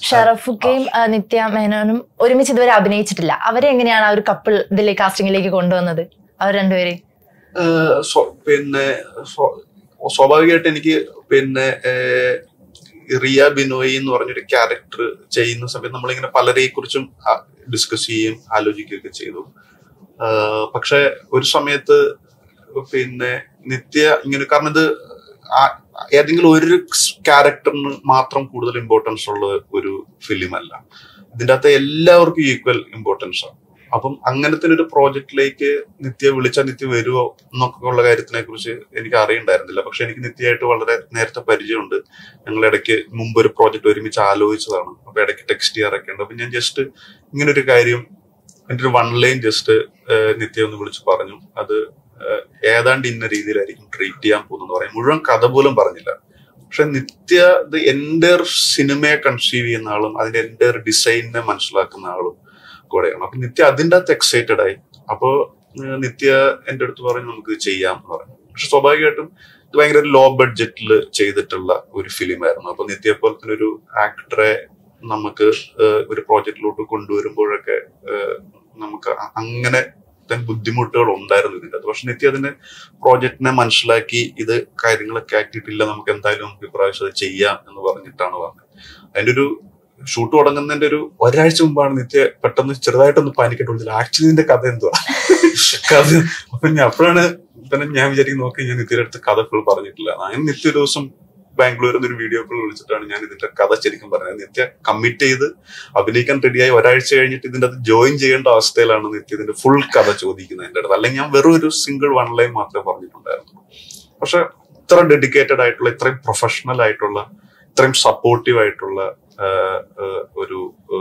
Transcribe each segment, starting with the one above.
ഷറഫുക്കയും ആ, നിത്യ മേനോനും ഒരുമിച്ച് ഇതുവരെ അഭിനയിച്ചിട്ടില്ല അവരെ എങ്ങനെയാണ് ആ ഒരു കപ്പിൾ ഇതിലേക്ക് കാസ്റ്റിംഗിലേക്ക് കൊണ്ടുവന്നത് അവർ രണ്ടുപേരെയും ഏഹ് സ്വ- പിന്നെ സ്വ- സ്വാഭാവികമായിട്ട് എനിക്ക് പിന്നെ ഏഹ് റിയ ബിനോയ് എന്ന് പറഞ്ഞൊരു ക്യാരക്ടർ ചെയ്യുന്ന സമയത്ത് നമ്മളിങ്ങനെ പലരെ കുറിച്ചും ഡിസ്കസ് ചെയ്യുകയും ആലോചിക്കുകയൊക്കെ ചെയ്തു ഏഹ് പക്ഷെ ഒരു സമയത്ത് പിന്നെ നിത്യ ഇങ്ങനെ കാരണം ഇത് ആ- ഏതെങ്കിലും ഒരു ക്യാരക്ടറിന് മാത്രം കൂടുതൽ ഇമ്പോർട്ടൻസ് ഉള്ള ഒരു ഫിലിം അല്ല ഇതിന്റെ അകത്ത് എല്ലാവർക്കും ഈക്വൽ ഇമ്പോർട്ടൻസ് ആണ് അപ്പം അങ്ങനത്തെ ഒരു പ്രോജക്റ്റിലേക്ക് നിത്യ വിളിച്ചാൽ നിത്യ വരുമോ എന്നൊക്കെ ഉള്ള കാര്യത്തിനെ കുറിച്ച് എനിക്ക് അറിയണ്ടായിരുന്നില്ല പക്ഷെ എനിക്ക് നിത്യമായിട്ട് വളരെ നേരത്തെ പരിചയമുണ്ട് ഞങ്ങൾ ഇടയ്ക്ക് മുമ്പ് ഒരു പ്രോജക്റ്റ് ഒരുമിച്ച് ആലോചിച്ചതാണ് അപ്പൊ ഇടയ്ക്ക് ടെക്സ്റ്റ് ചെയ്യാറൊക്കെ ഉണ്ട് അപ്പൊ ഞാൻ ജസ്റ്റ് ഇങ്ങനെ ഒരു കാര്യം എന്റെ ഒരു വൺ ലൈൻ ജസ്റ്റ് നിത്യ ഒന്ന് വിളിച്ച് പറഞ്ഞു അത് ഏഹ്, ഏതാണ്ട് ഇന്ന രീതിയിലായിരിക്കും ട്രീറ്റ് ചെയ്യാൻ പോകുന്നത് പറയും മുഴുവൻ കഥ പോലും പറഞ്ഞില്ല പക്ഷെ നിത്യ ഇത് എൻ്റെ സിനിമയെ കൺസീവ് ചെയ്യുന്ന ആളും അതിന്റെ എൻ്റെ ഡിസൈനിനെ മനസ്സിലാക്കുന്ന ആളും കൂടെയാണ് അപ്പൊ നിത്യ അതിൻ്റെ അകത്ത് എക്സൈറ്റഡ് ആയി അപ്പോ ഏഹ്, നിത്യ എൻ്റെ അടുത്ത് പറഞ്ഞു നമുക്ക് ഇത് ചെയ്യാം എന്ന് പറഞ്ഞു പക്ഷെ സ്വാഭാവികമായിട്ടും ഇത് ഭയങ്കര ലോ ബഡ്ജറ്റിൽ ചെയ്തിട്ടുള്ള ഒരു ഫിലിമായിരുന്നു അപ്പൊ നിത്യ പോലെ തന്നെ ഒരു ആക്ടറെ നമുക്ക് ഏഹ്, ഒരു പ്രോജക്റ്റിലോട്ട് കൊണ്ടുവരുമ്പോഴൊക്കെ ഏഹ്, നമുക്ക് അ- അങ്ങനെ തന്നെ ബുദ്ധിമുട്ടുകൾ ഉണ്ടായിരുന്നു ഇതിന്റെ അകത്ത് പക്ഷെ നിത്യ അതിന്റെ പ്രോജക്റ്റിനെ മനസ്സിലാക്കി ഇത് കാര്യങ്ങളൊക്കെ ആക്കിയിട്ടില്ല നമുക്ക് എന്തായാലും നമുക്ക് ഇപ്രാവശ്യം അത് ചെയ്യാം എന്ന് പറഞ്ഞിട്ടാണ് പറഞ്ഞത് അതിന്റെ ഒരു ഷൂട്ട് തുടങ്ങുന്നതിന്റെ ഒരു ഒരാഴ്ച മുമ്പാണ് നിത്യ പെട്ടെന്ന് ചെറുതായിട്ടൊന്ന് പാനിക്കട്ട് വിളിച്ചത് ആക്ച്വലി ഇതിന്റെ കഥ എന്തുവാ കഥ അപ്പൊ ഞാൻ അപ്പോഴാണ് പിന്നെ ഞാൻ വിചാരിക്കും നോക്കി ഞാൻ നിത്യയുടെ അടുത്ത് കഥ ഫുൾ പറഞ്ഞിട്ടില്ല അങ്ങനെ നിത്യ ഒരു ദിവസം ബാംഗ്ലൂരിൽ നിന്ന് ഒരു വീഡിയോ കോൾ വിളിച്ചിട്ടാണ് ഞാൻ ഇതിന്റെ കഥ ശരിക്കും പറഞ്ഞത് നിത്യ കമ്മിറ്റ് ചെയ്ത് അഭിനയിക്കാൻ റെഡിയായി ഒരാഴ്ച കഴിഞ്ഞിട്ട് ഇതിന്റെ അത് ജോയിൻ ചെയ്യേണ്ട അവസ്ഥയിലാണ് നിത്യ ഇതിന്റെ ഫുൾ കഥ ചോദിക്കുന്നത് എന്റെ അടുത്ത് അല്ലെങ്കിൽ ഞാൻ വെറും ഒരു സിംഗിൾ വൺ ലൈൻ മാത്രമേ പറഞ്ഞിട്ടുണ്ടായിരുന്നു പക്ഷെ ഇത്ര ഡെഡിക്കേറ്റഡ് ആയിട്ടുള്ള ഇത്രയും പ്രൊഫഷണൽ ആയിട്ടുള്ള ഇത്രയും സപ്പോർട്ടീവ് ആയിട്ടുള്ള ആഹ്, ആഹ്, ഒരു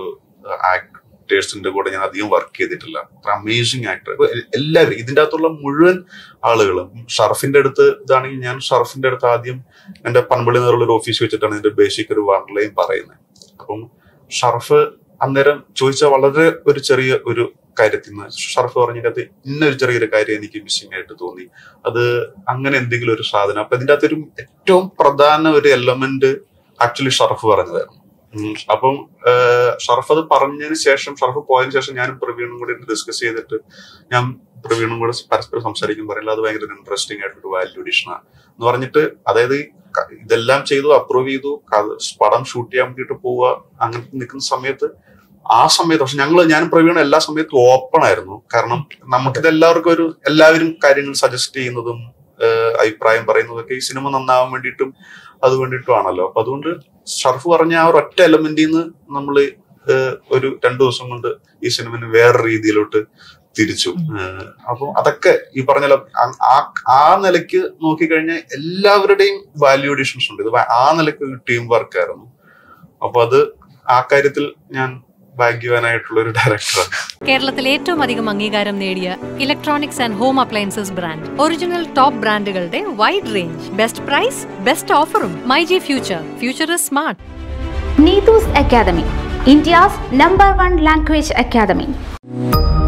ആക്ടേഴ്സിന്റെ കൂടെ ഞാൻ അധികം വർക്ക് ചെയ്തിട്ടില്ല അത്ര അമേസിങ് ആക്ടർ എല്ലാവരും ഇതിന്റെ അകത്തുള്ള മുഴുവൻ ആളുകളും ഷറഫിന്റെ അടുത്ത് ഇതാണെങ്കിൽ ഞാൻ ഷറഫിന്റെ അടുത്ത് ആദ്യം എന്റെ പൺപള്ളി എന്നുള്ള ഒരു ഓഫീസ് വെച്ചിട്ടാണ് ഇതിന്റെ ബേസിക് ഒരു വൺ ലൈൻ പറയുന്നത് അപ്പം ഷറഫ് അന്നേരം ചോദിച്ച വളരെ ഒരു ചെറിയ ഒരു കാര്യത്തിൽ നിന്ന് ഷറഫ് പറഞ്ഞതിനകത്ത് ഇന്നൊരു ചെറിയൊരു കാര്യം എനിക്ക് മിസ്സിംഗ് ആയിട്ട് തോന്നി അത് അങ്ങനെ എന്തെങ്കിലും ഒരു സാധനം അപ്പൊ ഇതിന്റെ അകത്തൊരു ഏറ്റവും പ്രധാന ഒരു എലമെന്റ് ആക്ച്വലി ഷറഫ് പറഞ്ഞതായിരുന്നു ഉം, അപ്പം ആഹ്, ഷറഫ് അത് പറഞ്ഞതിന് ശേഷം ഷറഫ് പോയതിനു ശേഷം ഞാനും പ്രവീണും കൂടി ഡിസ്കസ് ചെയ്തിട്ട് ഞാൻ പ്രവീണും കൂടെ പരസ്പരം സംസാരിക്കും പറയില്ല അത് ഭയങ്കര ഇൻട്രസ്റ്റിംഗ് ആയിട്ടൊരു വാല്യൂ അഡീഷനാണ് എന്ന് പറഞ്ഞിട്ട് അതായത് ഈ ക- ഇതെല്ലാം ചെയ്തു അപ്രൂവ് ചെയ്തു കഥ- പടം ഷൂട്ട് ചെയ്യാൻ വേണ്ടിയിട്ട് പോവുക അങ്ങനത്തെ നിൽക്കുന്ന സമയത്ത് ആ സമയത്ത് പക്ഷെ ഞങ്ങൾ ഞാനും പ്രവീണും എല്ലാ സമയത്തും ഓപ്പൺ ആയിരുന്നു കാരണം നമുക്കിത് എല്ലാവർക്കും ഒരു എല്ലാവരും കാര്യങ്ങൾ സജസ്റ്റ് ചെയ്യുന്നതും ഏഹ്, അഭിപ്രായം പറയുന്നതൊക്കെ ഈ സിനിമ നന്നാവാൻ വേണ്ടിയിട്ടും അത് വേണ്ടിയിട്ടുമാണല്ലോ അപ്പൊ അതുകൊണ്ട് ഷർഫ് പറഞ്ഞ ആ ഒരു ഒറ്റ എലമെന്റിൽ നിന്ന് നമ്മൾ ഒരു രണ്ടു ദിവസം കൊണ്ട് ഈ സിനിമന് വേറെ രീതിയിലോട്ട് തിരിച്ചു ഏഹ്, അപ്പൊ അതൊക്കെ ഈ പറഞ്ഞ പോലെ ആ- ആ- ആ നിലയ്ക്ക് നോക്കിക്കഴിഞ്ഞാൽ എല്ലാവരുടെയും വാല്യൂ അഡീഷൻസ് ഉണ്ട് ഇത് വ- ആ നിലയ്ക്ക് ഒരു ടീം വർക്ക് ആയിരുന്നു അപ്പൊ അത് ആ കാര്യത്തിൽ ഞാൻ ഭാഗ്യവാനായിട്ടുള്ള ഒരു ഡയറക്ടറാണ് കേരളത്തിൽ ഏറ്റവും അധികം അംഗീകാരം നേടിയ electronics and home appliances brand original top ബ്രാൻഡുകളുടെ wide range best price best ഓഫറും My G future future is smart Neetu's Academy, India's number one language academy.